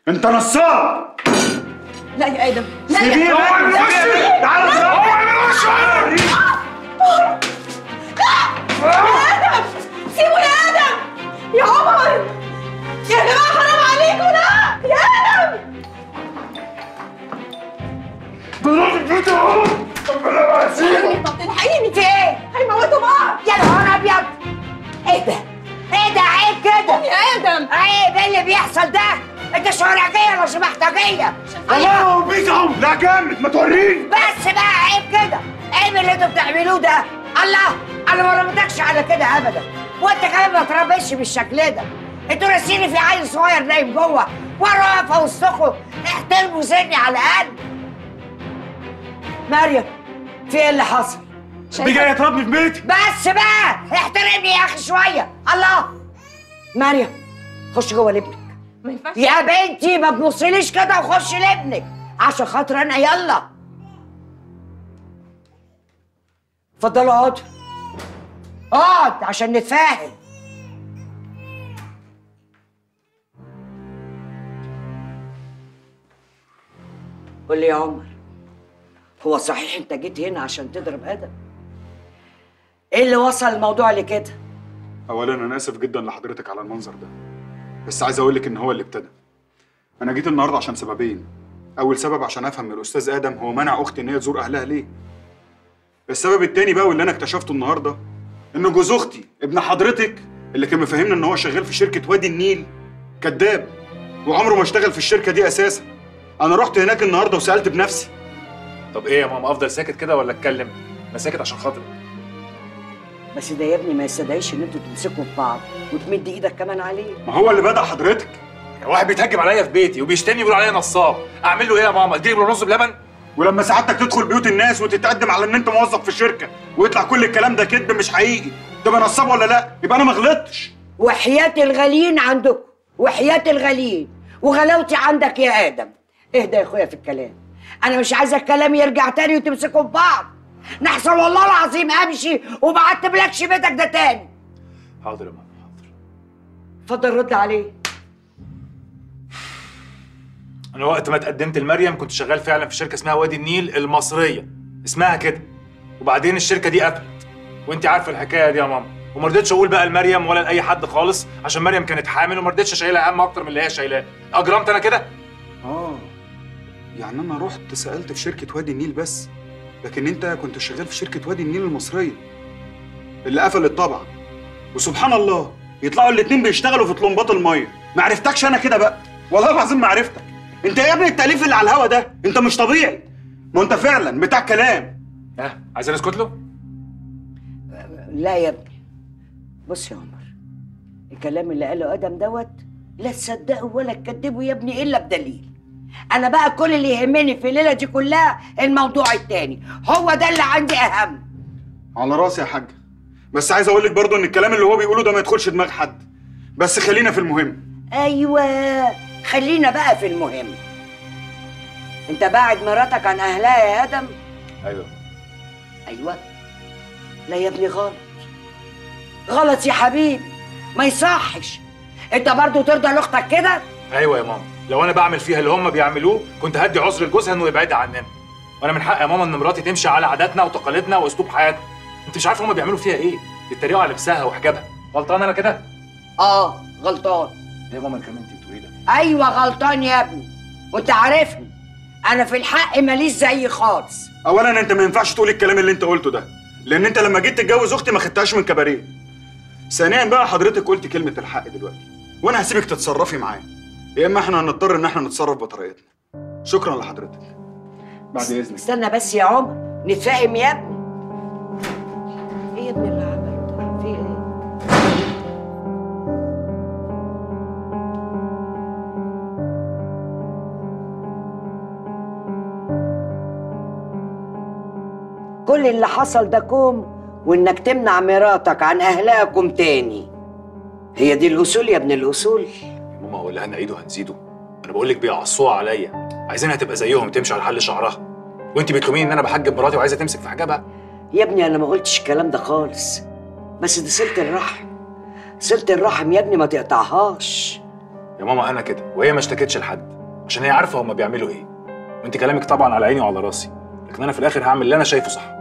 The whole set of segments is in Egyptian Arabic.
انت نصاب لا يا ادم لا سيبيه يا بقى سيبيه تعالى ادم سيبه يا ادم يا عمر يا جماعه حرام عليكم لا يا ادم طب تلحقيني في ايه؟ هيموتوا بعض يا نهار ابيض ايه ده؟ ايه ده عيب كده؟ يا ادم عيب ايه اللي بيحصل ده؟ انت شرعجيه ولا شبحتجيه؟ الله بيتهم لا جامد ما توريني بس بقى عيب كده عيب اللي انتوا بتعملوه ده الله انا ما ربيتكش على كده ابدا وانت كمان ما تربيتش بالشكل ده انتوا ناسيني في عيل صغير نايم جوه وانا واقفه وسطكم احترموا سني على الاقل مريم في ايه اللي حصل؟ دي جاي يضربني في بيتي بس بقى احترمني يا اخي شويه الله مريم خش جوه لابنك ما ينفعش يا بنتي ما تبصليش كده وخش لابنك عشان خاطر انا يلا اتفضلوا اقعد اقعد عشان نتفاهم قول لي يا عمر هو صحيح انت جيت هنا عشان تضرب ادم ايه اللي وصل الموضوع لكده اولا انا اسف جدا لحضرتك على المنظر ده بس عايز اقول لك ان هو اللي ابتدى انا جيت النهارده عشان سببين اول سبب عشان افهم من الاستاذ ادم هو منع اختي ان هي تزور اهلها ليه السبب التاني بقى واللي انا اكتشفته النهارده ان جوز اختي ابن حضرتك اللي كان مفهمنا ان هو شغال في شركه وادي النيل كذاب وعمره ما اشتغل في الشركه دي اساسا انا رحت هناك النهارده وسالت بنفسي طب ايه يا ماما افضل ساكت كده ولا اتكلم انا ساكت عشان خاطرك بس ده يا ابني ما يستدعيش ان انتوا تمسكوا في بعض وتمد ايدك كمان عليه ما هو اللي بدا حضرتك واحد بيتهجم عليا في بيتي وبيشتمني بيقول عليا نصاب اعمل له ايه يا ماما اديله رز بلبن ولما سعادتك تدخل بيوت الناس وتتقدم على ان انت موظف في الشركه ويطلع كل الكلام ده كذب مش حقيقي تبقى نصاب ولا لا يبقى انا ما غلطتش وحياة الغاليين عندكم وحياة الغاليين وغلاوتي عندك يا ادم اهدى يا اخويا في الكلام انا مش عايزه الكلام يرجع تاني وتمسكوا في بعض نحصل والله العظيم امشي وما عتبلكش بيتك ده تاني حاضر يا ماما حاضر اتفضل رد عليه انا وقت ما اتقدمت لمريم كنت شغال فعلا في شركه اسمها وادي النيل المصريه اسمها كده وبعدين الشركه دي قفلت وانت عارفه الحكايه دي يا ماما وما رضيتش اقول بقى لمريم ولا لاي حد خالص عشان مريم كانت حامل وما رضيتش اشيلها هم اكتر من اللي هي شايلاه اجرمت انا كده اه يعني انا رحت سالت في شركه وادي النيل بس لكن انت كنت شغال في شركه وادي النيل المصريه اللي قفلت طبعا وسبحان الله يطلعوا الاتنين بيشتغلوا في طلمبات الميه ما عرفتكش انا كده بقى والله العظيم ما عرفتك انت يا ابني التاليف اللي على الهوا ده انت مش طبيعي ما انت فعلا بتاع كلام ها عايزين اسكت له لا يا ابني بص يا عمر الكلام اللي قاله ادم دوت لا تصدقه ولا تكذبه يا ابني الا بدليل انا بقى كل اللي يهمني في الليله دي كلها الموضوع التاني هو ده اللي عندي اهم على راسي يا حاج بس عايز اقول لك برضه ان الكلام اللي هو بيقوله ده ما يدخلش دماغ حد بس خلينا في المهم ايوه خلينا بقى في المهم انت باعد مراتك عن اهلها يا ادم ايوه ايوه لا يا ابني غلط غلط يا حبيبي ما يصحش انت برضو ترضى لاختك كده ايوه يا ماما لو انا بعمل فيها اللي هم بيعملوه كنت هدي عذر لجوزها انه يبعدها عننا وانا من حق يا ماما ان مراتي تمشي على عاداتنا وتقاليدنا واسلوب حياتنا انت مش عارفه هم بيعملوا فيها ايه بيتريقوا على لبسها وحجابها غلطان انا كده اه غلطان ايه يا ماما الكلام اللي انت بتقوليه ده ايوه غلطان يا ابني وانت عارفني انا في الحق ماليش زي خالص اولا انت ما ينفعش تقول الكلام اللي انت قلته ده لان انت لما جيت تتجوز اختي ما خدتهاش من كباريه ثانيا بقى حضرتك قلت كلمه الحق دلوقتي وانا هسيبك تتصرفي معاه يا اما احنا هنضطر ان احنا نتصرف بطريقتنا شكرا لحضرتك بعد اذنك استنى بس يا عمر نتفاهم يا ابني ايه يا ابني اللي عملته ده؟ في ايه كل اللي حصل ده كوم وانك تمنع مراتك عن اهلها تاني هي دي الاصول يا ابن الاصول يا ماما هو اللي هنعيده هنزيده انا بقول لك بيعصوها عليا عايزينها تبقى زيهم تمشي على حل شعرها وانت بتلوميني ان انا بحجب مراتي وعايزه تمسك في حجابها يا ابني انا ما قلتش الكلام ده خالص بس دي صلة الرحم صلة الرحم يا ابني ما تقطعهاش يا ماما انا كده وهي ما اشتكتش لحد عشان هي عارفه هما بيعملوا ايه وانت كلامك طبعا على عيني وعلى راسي لكن انا في الاخر هعمل اللي انا شايفه صح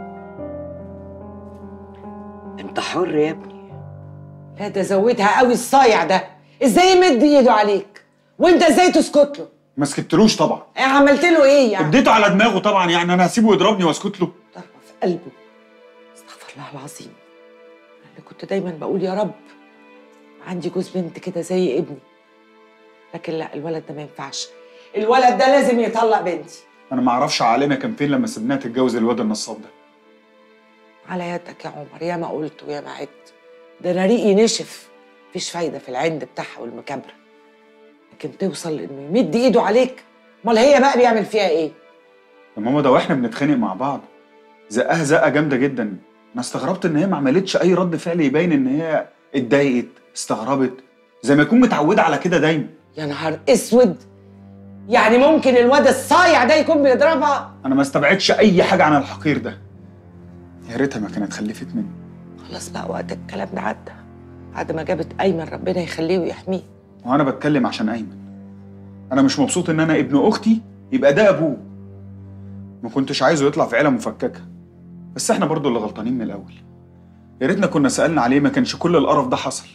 انت حر يا ابني لا ده زودها قوي الصايع ده ازاي يمد ايده عليك وانت ازاي تسكت له ما سكتلوش طبعا إيه عملت له ايه يعني اديته على دماغه طبعا يعني انا هسيبه يضربني واسكت له ضربه في قلبه استغفر الله العظيم أنا اللي كنت دايما بقول يا رب عندي جوز بنت كده زي ابني لكن لا الولد ده ما ينفعش الولد ده لازم يطلق بنتي انا ما اعرفش عالمه كان فين لما سيبناها تتجوز الواد النصاب ده على يدك يا عمر يا ما قلت ويا ما عدت ده انا ريقي نشف مفيش فايده في العند بتاعها والمكابره لكن توصل لانه يمد ايده عليك امال هي بقى بيعمل فيها ايه يا ماما ده واحنا بنتخانق مع بعض زقها زقه جامده جدا انا استغربت ان هي ما عملتش اي رد فعل يبين ان هي اتضايقت استغربت زي ما يكون متعوده على كده دايما يا نهار اسود يعني ممكن الواد الصايع ده يكون بيضربها انا ما استبعدش اي حاجه عن الحقير ده يا ريتها ما كانت خلفت مني خلاص بقى وقت الكلام ده عدى بعد ما جابت ايمن ربنا يخليه ويحميه وانا بتكلم عشان ايمن انا مش مبسوط ان انا ابن اختي يبقى ده ابوه ما كنتش عايزه يطلع في عيله مفككه بس احنا برضو اللي غلطانين من الاول يا ريتنا كنا سالنا عليه ما كانش كل القرف ده حصل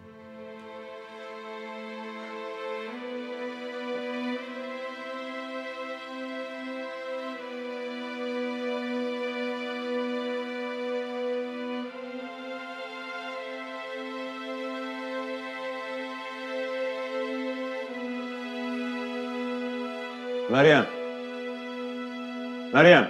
مريم مريم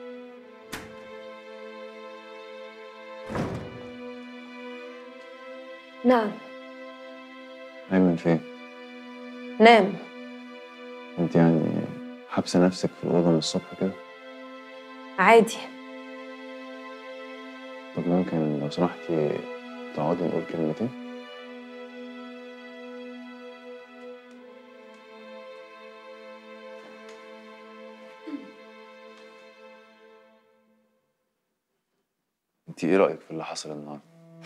نعم أيمن فين؟ نام أنت يعني حابسة نفسك في الأوضة من الصبح كده؟ عادي طب ممكن لو سمحتي تقعدي نقول كلمتين؟ أنت إيه رأيك في اللي حصل النهاردة؟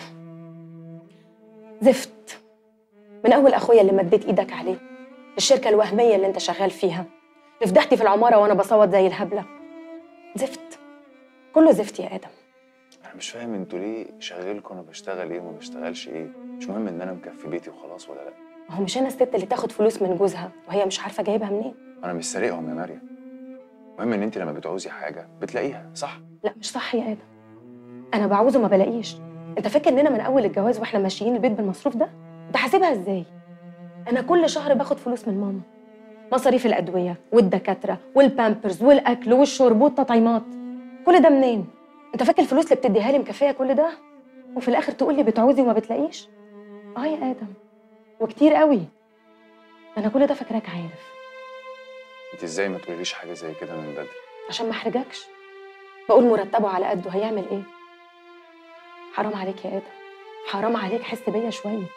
زفت من اول اخويا اللي مديت ايدك عليه الشركه الوهميه اللي انت شغال فيها اللي فضحتي في العماره وانا بصوت زي الهبله زفت كله زفت يا ادم أنا مش فاهم أنتوا ليه شغالكم أنا بشتغل إيه وما بشتغلش إيه؟ مش مهم إن أنا مكفي بيتي وخلاص ولا لأ؟ ما هو مش انا الست اللي تاخد فلوس من جوزها وهي مش عارفه جايبها منين أنا مش سارقهم يا مريم المهم إن أنت لما بتعوزي حاجة بتلاقيها صح؟ لا مش صح يا ادم انا بعوزه ما بلاقيش انت فاكر اننا من اول الجواز واحنا ماشيين البيت بالمصروف ده انت حاسبها ازاي انا كل شهر باخد فلوس من ماما مصاريف الادويه والدكاتره والبامبرز والاكل والشرب والتطعيمات كل ده منين انت فاكر الفلوس اللي بتديها لي مكفيه كل ده وفي الاخر تقول لي بتعوزي وما بتلاقيش اه يا ادم وكتير قوي انا كل ده فاكراك عارف أنت إزاي ما تقوليليش حاجة زي كده من بدري؟ عشان ما احرجكش بقول مرتبه على قده هيعمل ايه حرام عليك يا ادم حرام عليك حس بيا شويه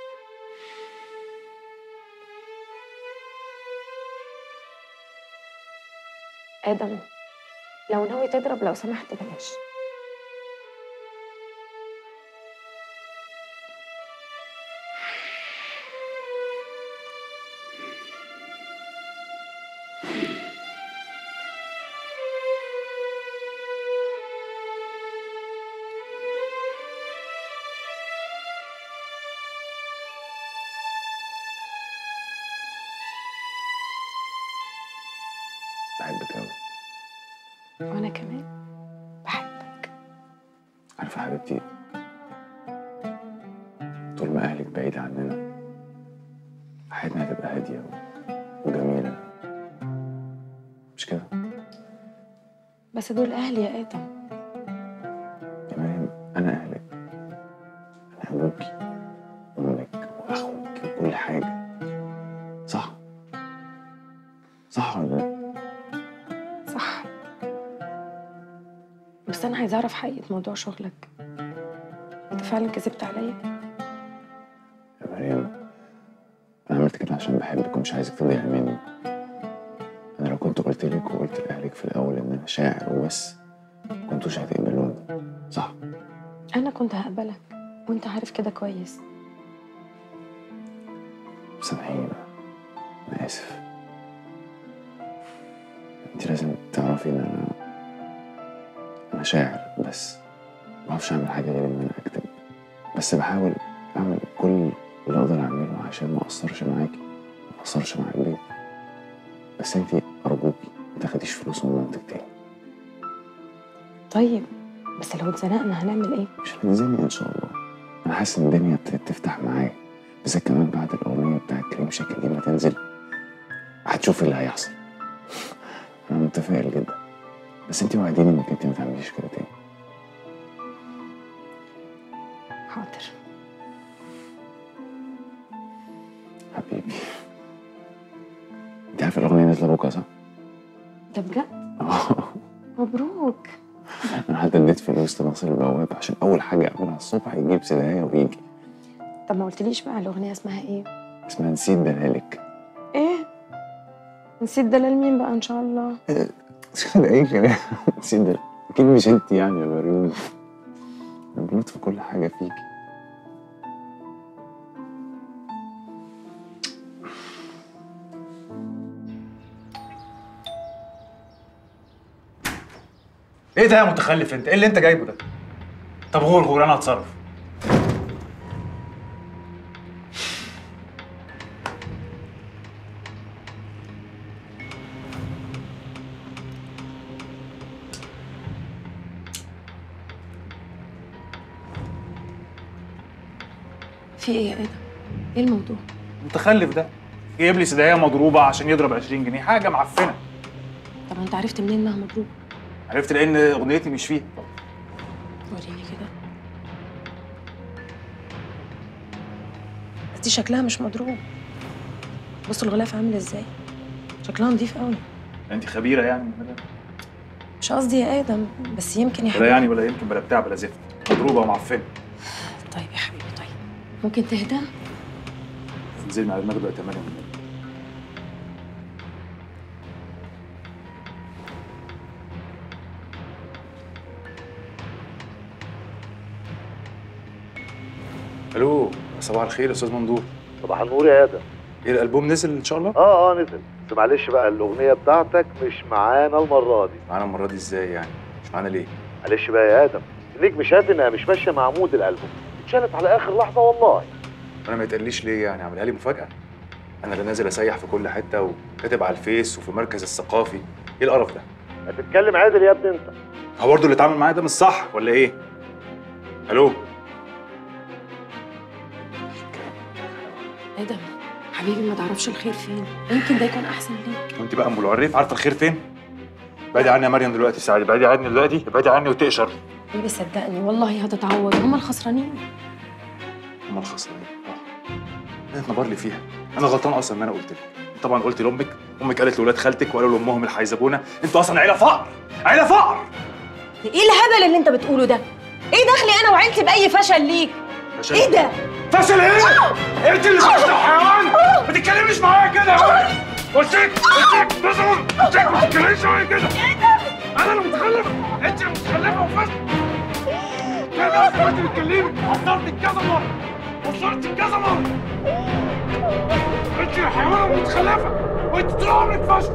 ادم لو ناوي تضرب لو سمحت بلاش بحبك أوي وانا كمان بحبك عارفة يا حبيبتي طول ما أهلك بعيد عننا حياتنا هتبقى هادية و- وجميلة مش كده؟ بس دول اهلي يا ادم يا مريم أنا أهلك أنا أبوكي أمك وأخوك وكل حاجة صح؟ صح ولا لأ؟ صح بس انا عايزه اعرف حقيقه موضوع شغلك انت فعلا كذبت عليا يا مريم أنا عملت كده عشان بحبك ومش عايزك تضيع مني أنا لو كنت قلت لك وقلت لأهلك في الأول إن أنا شاعر وبس كنتوش هتقبلوني صح؟ انا كنت هقبلك وانت عارف كده كويس سامحيني بقى أنا آسف تعرفي ان انا انا شاعر بس ما بعرفش اعمل حاجه غير ان انا اكتب بس بحاول اعمل كل اللي اقدر اعمله عشان ما اقصرش معاكي ما اقصرش مع البيت بس انتي ارجوكي ما تاخديش فلوس من مامتك تاني طيب بس لو اتزنقنا هنعمل ايه مش هتنزلني ان شاء الله انا حاسس ان الدنيا ابتدت تفتح معايا بالذات كمان بعد الاغنيه بتاعت كريم شاكر دي ما تنزل هتشوف اللي هيحصل انا متفائل جدا بس انتي وعديني انك انتي ما تعمليش كده تاني حاضر حبيبي انت عارف الاغنيه نازله بكره صح؟ ده بجد مبروك انا حتى اديت فلوس لناصر البواب عشان اول حاجه اعملها الصبح يجيب سدايه ويجي طب ما قلتليش بقى الاغنيه اسمها ايه اسمها نسيت دلالك ايه نسيت دلال مين بقى ان شاء الله مش كده اي كلام نسيت دلالك اكيد مش انت يعني يا مريم انا بموت في كل حاجه فيكي ايه ده يا متخلف انت ايه اللي انت جايبه ده طب غور غور انا هتصرف في ايه يا ادم ايه الموضوع المتخلف ده جايب لي سدايه مضروبه عشان يضرب 20 جنيه حاجه معفنه طب انت عرفت منين انها مضروبه عرفت لان اغنيتي مش فيها وريني كده بس دي شكلها مش مضروب بص الغلاف عامل ازاي شكلها نضيف قوي انت خبيره يعني مش قصدي يا ادم بس يمكن يا ولا حبيبي يعني ولا يمكن بلا بتاع بلا زفت مضروبه ومعفنه طيب يا حبيبي طيب ممكن تهدى انزلي على دماغي بقى 8 من الو صباح الخير يا استاذ مندور صباح النور يا ادم ايه الالبوم نزل ان شاء الله اه اه نزل بس معلش بقى الاغنيه بتاعتك مش معانا المره دي معانا المره دي ازاي يعني مش معانا ليه معلش بقى يا ادم النجم شاف انها مش ماشيه مع مود الالبوم اتشالت على اخر لحظه والله انا ما يتقاليش ليه يعني اعملها لي مفاجاه انا اللي نازل اسيح في كل حته وكاتب على الفيس وفي المركز الثقافي ايه القرف ده هتتكلم عادل يا ابني انت هو برضه اللي اتعامل معايا ده مش صح ولا ايه الو ادم حبيبي ما تعرفش الخير فين يمكن ده يكون احسن ليك وانت بقى ام العريف عارفه الخير فين بعدي عني يا مريم دلوقتي سعيد بعدي عني دلوقتي بعدي عني وتقشر حبيبي صدقني والله هتتعوض هما الخسرانين امال خسرانين اه انت نبر لي فيها انا غلطان اصلا ان انا قلت لك طبعا قلت لامك امك قالت لاولاد خالتك وقالوا لامهم اللي هيسابونا انتوا اصلا عيله فقر عيله فقر ايه الهبل اللي انت بتقوله ده ايه دخلي انا وعيلتي باي فشل ليك فشل ايه ده فشل ايه؟ انت اللي شفت حيوان ما تتكلميش معايا كده قلت لك قلت لك تظهر قلت لك ما تتكلميش معايا كده انا اللي متخلف انت اللي متخلفه وفشل كده اصلا انت بتكلمي وصلتك كذا مره وصلتك كذا مره انت حيوانه متخلفه وانت طول عمرك فاشل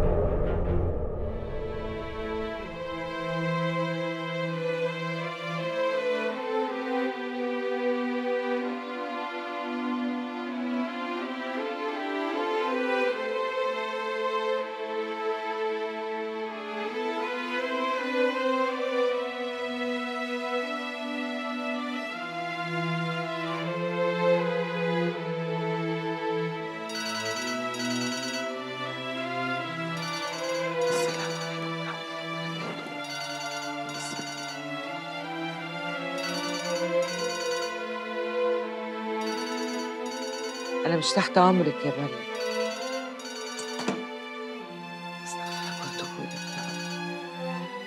أنا مش تحت أمرك يا مريم استغفر الله وأتوب إليك يا رب.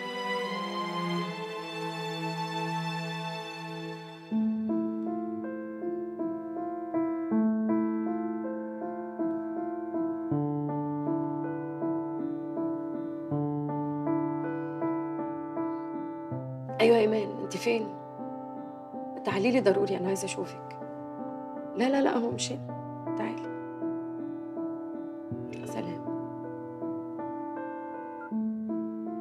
ايوه يا ايمان انت فين تعالي لي ضروري انا عايزه اشوفك لا لا لا هو مش هنا تعالي سلام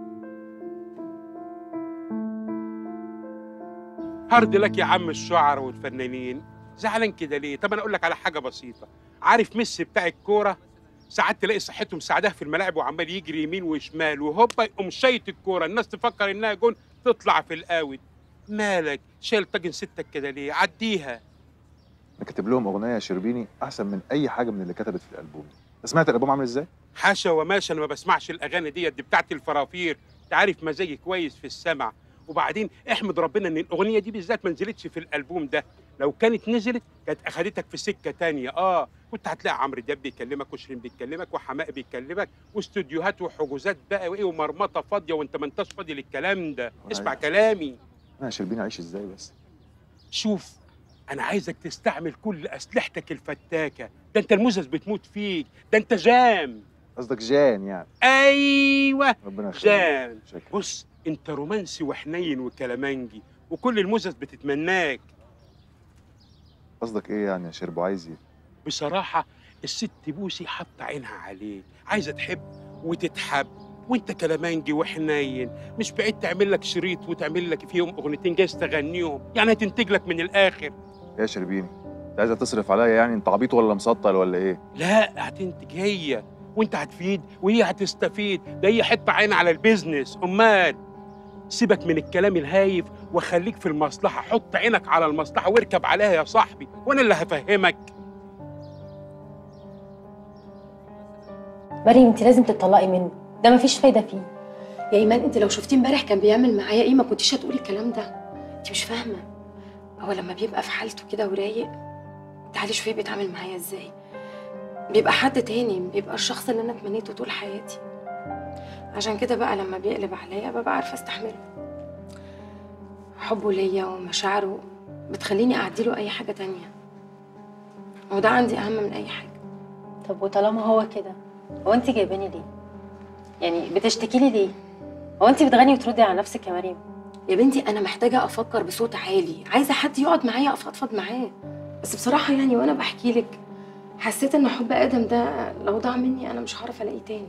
هارد لك يا عم الشعراء والفنانين زعلان كده ليه طب انا اقول لك على حاجه بسيطه عارف ميسي بتاع الكوره ساعات تلاقي صحته مساعداه في الملاعب وعمال يجري يمين وشمال وهوبا يقوم شايط الكوره الناس تفكر انها جون تطلع في الاوت مالك شايل طاجن ستك كده ليه عديها انا كاتب لهم اغنيه يا شربيني احسن من اي حاجه من اللي كتبت في الالبوم سمعت الالبوم عامل ازاي حاشا وماشا انا ما بسمعش الاغاني ديت دي بتاعت الفرافير انت عارف مزاجي كويس في السمع وبعدين احمد ربنا ان الاغنيه دي بالذات ما نزلتش في الالبوم ده لو كانت نزلت كانت اخدتك في سكه تانية اه كنت هتلاقي عمرو دياب بيكلمك وشيرين بيكلمك وحماقي بيكلمك واستوديوهات وحجوزات بقى وايه ومرمطه فاضيه وانت ما انتش فاضي للكلام ده اسمع عارف. كلامي انا يا شربيني اعيش ازاي بس شوف انا عايزك تستعمل كل اسلحتك الفتاكه ده انت المزز بتموت فيك ده انت جام قصدك جان يعني ايوه ربنا يخليك جان شكرا بص انت رومانسي وحنين وكلامنجي وكل المزز بتتمناك قصدك ايه يعني يا شربو عايز ايه بصراحه الست بوسي حاطه عينها عليك عايزه تحب وتتحب وانت كلامنجي وحنين مش بعيد تعمل لك شريط وتعمل لك فيهم اغنيتين جايز تغنيهم يعني هتنتج لك من الاخر يا شربيني انت عايزه تصرف عليا يعني انت عبيط ولا مسطل ولا ايه لا هتنتج هي وانت هتفيد وهي هتستفيد ده هي حته عين على البيزنس امال سيبك من الكلام الهايف وخليك في المصلحه حط عينك على المصلحه واركب عليها يا صاحبي وانا اللي هفهمك مريم انت لازم تطلقي منه ده مفيش فايده فيه يا ايمان انت لو شفتيه امبارح كان بيعمل معايا ايه ما كنتيش هتقولي الكلام ده انت مش فاهمه هو لما بيبقى في حالته كده ورايق تعالي شوفيه بيتعامل معايا ازاي بيبقى حد تاني بيبقى الشخص اللي انا اتمنيته طول حياتي عشان كده بقى لما بيقلب عليا ببقى عارفه استحمله حبه ليا ومشاعره بتخليني اعديله اي حاجه تانية وده عندي اهم من اي حاجه طب وطالما هو كده هو انت جايباني ليه يعني بتشتكي لي ليه هو انت بتغني وتردي على نفسك يا مريم يا بنتي انا محتاجه افكر بصوت عالي عايزه حد يقعد معايا افضفض معاه بس بصراحه يعني وانا بحكي لك حسيت ان حب ادم ده لو ضاع مني انا مش هعرف الاقيه تاني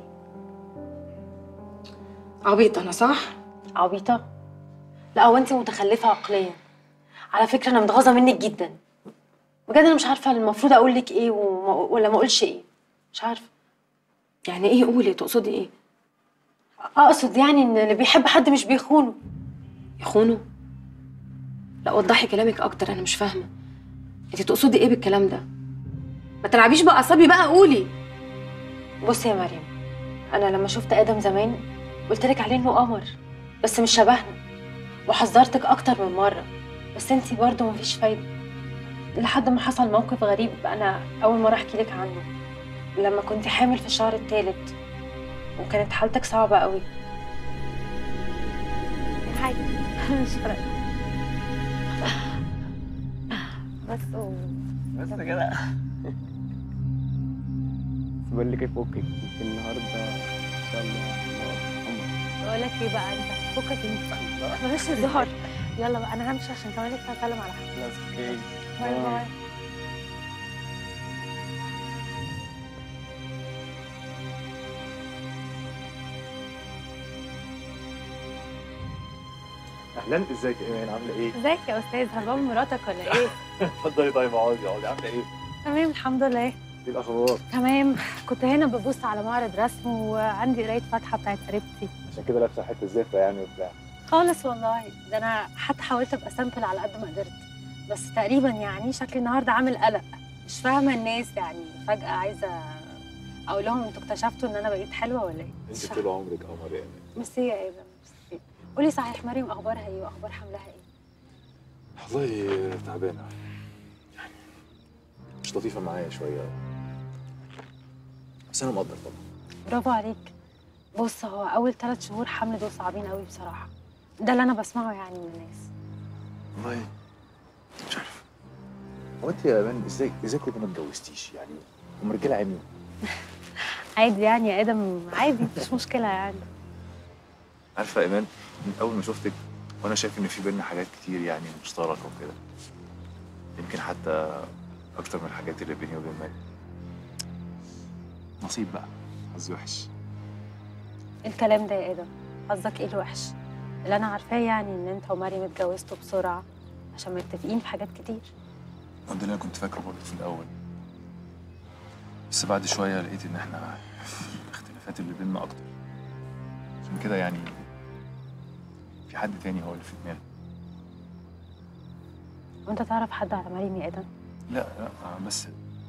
عبيطه انا صح عبيطه لا هو انت متخلفه عقليا على فكره انا متغاظه منك جدا بجد انا مش عارفه المفروض اقول لك ايه وما ولا ما اقولش ايه مش عارفه يعني ايه قولي تقصدي ايه اقصد يعني ان اللي بيحب حد مش بيخونه يخونه لا وضحي كلامك اكتر انا مش فاهمه انت تقصدي ايه بالكلام ده ما تلعبيش باعصابي بقى قولي بصي يا مريم انا لما شفت ادم زمان قلت لك عليه انه قمر بس مش شبهنا وحذرتك اكتر من مره بس انتي برضه مفيش فايده لحد ما حصل موقف غريب انا اول مره احكي لك عنه لما كنت حامل في الشهر الثالث وكانت حالتك صعبه قوي حاجه مش فارقه بس و... بس كده بقول لك ايه فكك النهارده ان شاء الله بقول لك ايه بقى انت فكك انت بلاش هزار يلا بقى انا همشي عشان كمان لسه هسلم على حد خلاص اوكي باي باي اهلا ازيك يا ايمان عامله ايه ازيك يا استاذ هربان مراتك ولا ايه اتفضلي طيب اقعدي اقعدي عامله ايه تمام الحمد لله ايه الاخبار تمام كنت هنا ببص على معرض رسم وعندي قرايه فاتحه بتاعت قريبتي عشان كده لابسه حته زفه يعني وبتاع خالص والله ده انا حتى حاولت ابقى سامبل على قد ما قدرت بس تقريبا يعني شكلي النهارده عامل قلق مش فاهمه الناس يعني فجاه عايزه اقول لهم انتوا اكتشفتوا ان انا بقيت حلوه ولا ايه مش انت فاهمة. طول عمرك قمر يعني ميرسي يا ادم ميرسي قولي صحيح مريم اخبارها ايه واخبار حملها ايه والله تعبانه يعني مش لطيفه معايا شويه بس انا مقدر طبعا برافو عليك بص هو اول ثلاث شهور حمل دول صعبين قوي بصراحه ده اللي انا بسمعه يعني من الناس والله مش عارف هو انت يا ايمان ازاي ازاي كنت ما اتجوزتيش يعني هم رجاله عميوا عادي يعني يا ادم عادي مش مشكله يعني عارفه يا ايمان من اول ما شفتك وانا شايف ان في بينا حاجات كتير يعني مشتركه وكده يمكن حتى اكتر من الحاجات اللي بيني وبين مريم نصيب بقى حظي وحش الكلام ده يا ادم قصدك ايه الوحش اللي انا عارفاه يعني ان انت ومريم اتجوزتوا بسرعه عشان متفقين في حاجات كتير ده اللي انا كنت فاكره برضه في الاول بس بعد شويه لقيت ان احنا الاختلافات اللي بيننا اكتر عشان كده يعني في حد تاني هو اللي في دماغي وانت تعرف حد على مريم يا ادم لا لا بس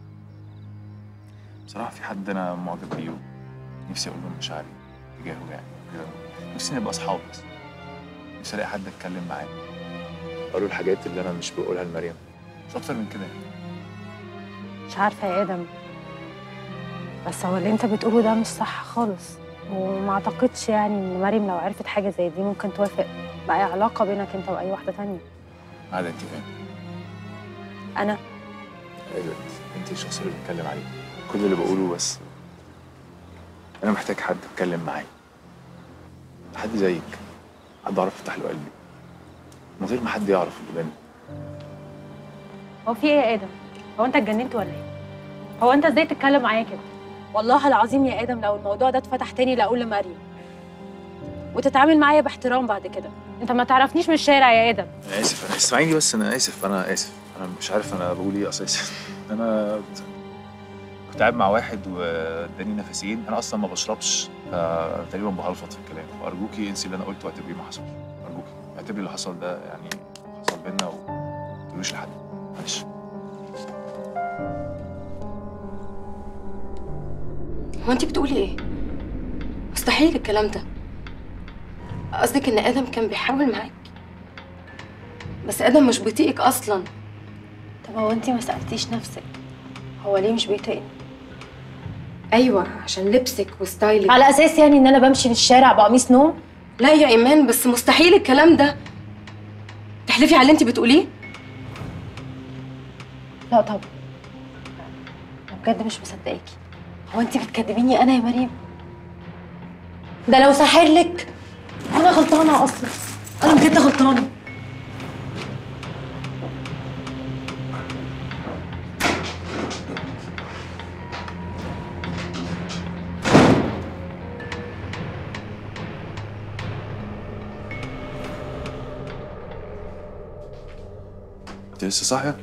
بصراحه في حد انا معجب بيه نفسي اقول له مشاعري تجاهه يعني كده نفسي نبقى اصحاب بس نفسي الاقي حد اتكلم معاه اقول له الحاجات اللي انا مش بقولها لمريم مش اكتر من كده يعني مش عارفه يا ادم بس هو اللي انت بتقوله ده مش صح خالص وما اعتقدش يعني ان مريم لو عرفت حاجه زي دي ممكن توافق باي علاقه بينك انت واي واحده تانية عادة انت فاهم انا ايوه انت الشخص اللي بتكلم عليه كل اللي بقوله بس انا محتاج حد اتكلم معاه حد زيك حد اعرف افتح له قلبي من غير ما حد يعرف اللي بينا هو في ايه يا ادم هو انت اتجننت ولا ايه هو انت ازاي تتكلم معايا كده والله العظيم يا ادم لو الموضوع ده اتفتح تاني لاقول لمريم وتتعامل معايا باحترام بعد كده انت ما تعرفنيش من الشارع يا ادم انا اسف انا اسمعيني بس انا اسف انا اسف انا مش عارف انا بقول ايه اساسا انا كنت قاعد مع واحد واداني نفسين انا اصلا ما بشربش فتقريبا بهلفط في الكلام فارجوكي انسي اللي انا قلته واعتبريه ما حصلش ارجوكي اعتبري اللي حصل ده يعني حصل بينا وما تقولوش لحد معلش هو انت بتقولي ايه مستحيل الكلام ده قصدك ان ادم كان بيحاول معاك بس ادم مش بيطيقك اصلا طب هو انت ما سالتيش نفسك هو ليه مش بيطيقني ايوه عشان لبسك وستايلك على اساس يعني ان انا بمشي في الشارع بقميص نوم لا يا ايمان بس مستحيل الكلام ده تحلفي على اللي انت بتقوليه لا طبعا انا بجد مش مصدقاكي هو انت بتكدبيني انا يا مريم ده لو ساحر لك انا غلطانه اصلا انا بجد غلطانه انت لسه صاحيه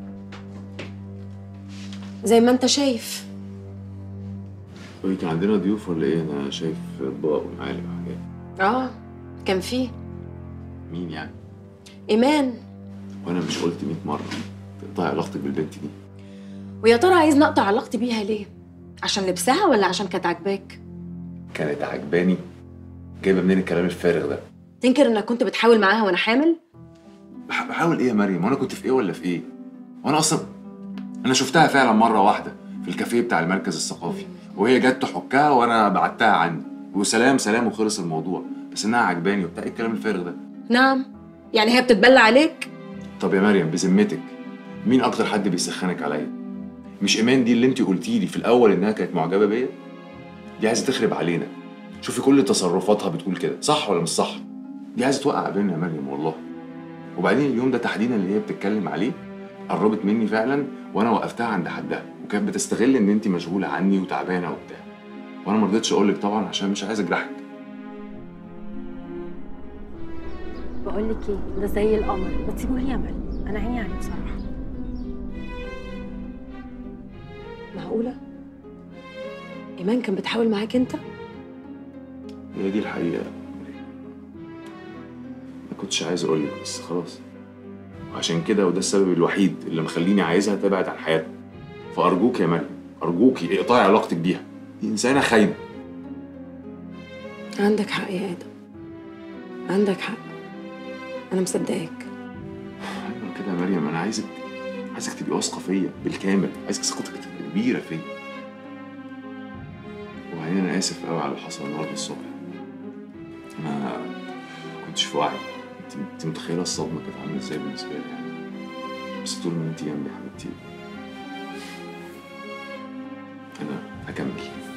زي ما انت شايف قولي كان عندنا ضيوف ولا ايه انا شايف اطباق ومعالق وحاجات اه كان فيه مين يعني ايمان وانا مش قلت 100 مره تقطعي علاقتك بالبنت دي ويا ترى عايز نقطع علاقتي بيها ليه عشان لبسها ولا عشان كانت عاجباك كانت عجباني جايبه منين الكلام الفارغ ده تنكر انك كنت بتحاول معاها وانا حامل بح- بحاول ايه يا مريم وانا كنت في ايه ولا في ايه وانا اصلا انا شفتها فعلا مره واحده في الكافيه بتاع المركز الثقافي وهي جت تحكها وانا بعتها عني وسلام سلام وخلص الموضوع بس انها عجباني وبتاع ايه الكلام الفارغ ده نعم يعني هي بتتبلى عليك طب يا مريم بذمتك مين اكتر حد بيسخنك عليا مش ايمان دي اللي انت قلتي لي في الاول انها كانت معجبه بيا دي عايزه تخرب علينا شوفي كل تصرفاتها بتقول كده صح ولا مش صح دي عايزه توقع بينا يا مريم والله وبعدين اليوم ده تحديدا اللي هي بتتكلم عليه قربت مني فعلا وانا وقفتها عند حدها وكانت بتستغل ان انت مشغوله عني وتعبانه وبتاع وانا ما رضيتش اقول لك طبعا عشان مش عايز اجرحك بقول لك ايه ده زي القمر ما تسيبوه لي يا مريم انا عيني عليه بصراحه معقوله ايمان كان بتحاول معاك انت هي دي الحقيقه ما كنتش عايز اقول لك بس خلاص وعشان كده وده السبب الوحيد اللي مخليني عايزها تبعد عن حياتنا فارجوك يا مريم ارجوكي اقطعي علاقتك بيها دي انسانه خاينه عندك حق يا ادم عندك حق انا مصدقاك ايوه كده يا مريم انا عايزك عايزك تبقي واثقه فيا بالكامل عايزك ثقتك تبقى كبيره فيا وبعدين انا اسف قوي على اللي حصل النهارده الصبح انا ما كنتش في وعي انت انت متخيله الصدمه كانت عامله ازاي بالنسبه لي يعني بس طول ما انت جنبي يا حبيبتي انا هكمل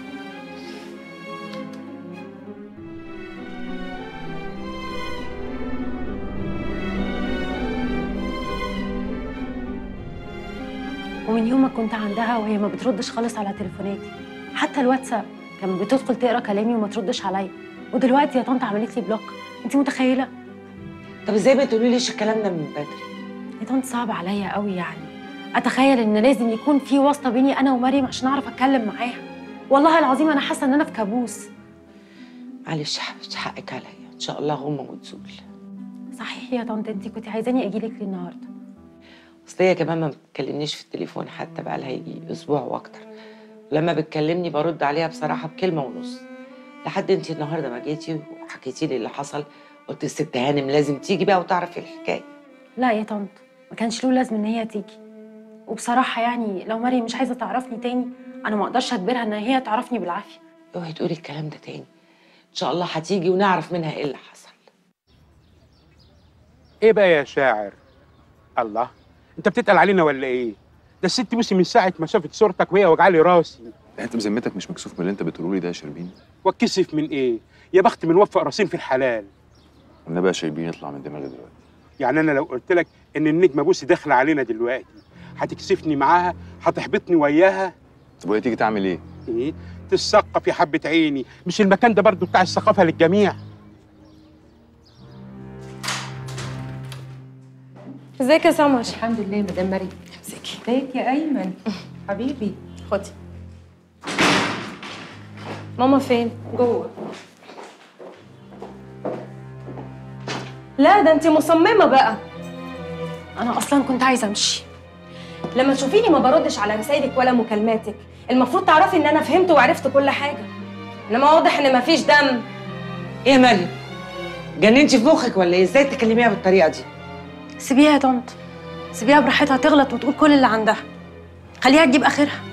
ومن يوم ما كنت عندها وهي ما بتردش خالص على تليفوناتي حتى الواتساب كانت بتدخل تقرا كلامي وما تردش عليا ودلوقتي يا طنط عملت لي بلوك انت متخيله طب ازاي ما تقوليليش الكلام ده من بدري يا طنط صعب عليا قوي يعني اتخيل ان لازم يكون في واسطه بيني انا ومريم عشان اعرف اتكلم معاها والله العظيم انا حاسه ان انا في كابوس معلش يا حبيبتي حقك عليا ان شاء الله غمه وتزول صحيح يا طنط انت كنت عايزاني اجي لك ليه النهارده اصل هي كمان ما بتكلمنيش في التليفون حتى بقى لها يجي اسبوع واكتر لما بتكلمني برد عليها بصراحه بكلمه ونص لحد انت النهارده ما جيتي وحكيتي لي اللي حصل قلت الست هانم لازم تيجي بقى وتعرف إيه الحكايه لا يا طنط ما كانش له لازم ان هي تيجي وبصراحه يعني لو مريم مش عايزه تعرفني تاني انا ما اقدرش اجبرها ان هي تعرفني بالعافيه اوعي تقولي الكلام ده تاني ان شاء الله هتيجي ونعرف منها ايه اللي حصل ايه بقى يا شاعر الله انت بتتقل علينا ولا ايه ده الست بصي من ساعه ما شافت صورتك وهي وجعلي راسي انت بذمتك مش مكسوف من اللي انت بتقوله لي ده يا شربين واتكسف من ايه يا بخت من وفق راسين في الحلال والنبي يا شربين يطلع من دماغي دلوقتي يعني انا لو قلت لك ان النجمه بوسي داخله علينا دلوقتي هتكسفني معاها هتحبطني وياها طب وهي تيجي تعمل ايه ايه تثقف يا حبه عيني مش المكان ده برضو بتاع الثقافه للجميع ازيك يا سمر الحمد لله مدام مريم امسكي ازيك يا ايمن حبيبي خدي ماما فين جوه لا ده انت مصممه بقى انا اصلا كنت عايزه امشي لما تشوفيني ما بردش على رسايلك ولا مكالماتك المفروض تعرفي ان انا فهمت وعرفت كل حاجه انما واضح ان مفيش دم ايه يا مريم جننتي في مخك ولا ايه ازاي تكلميها بالطريقه دي سيبيها يا طنط سيبيها براحتها تغلط وتقول كل اللي عندها خليها تجيب اخرها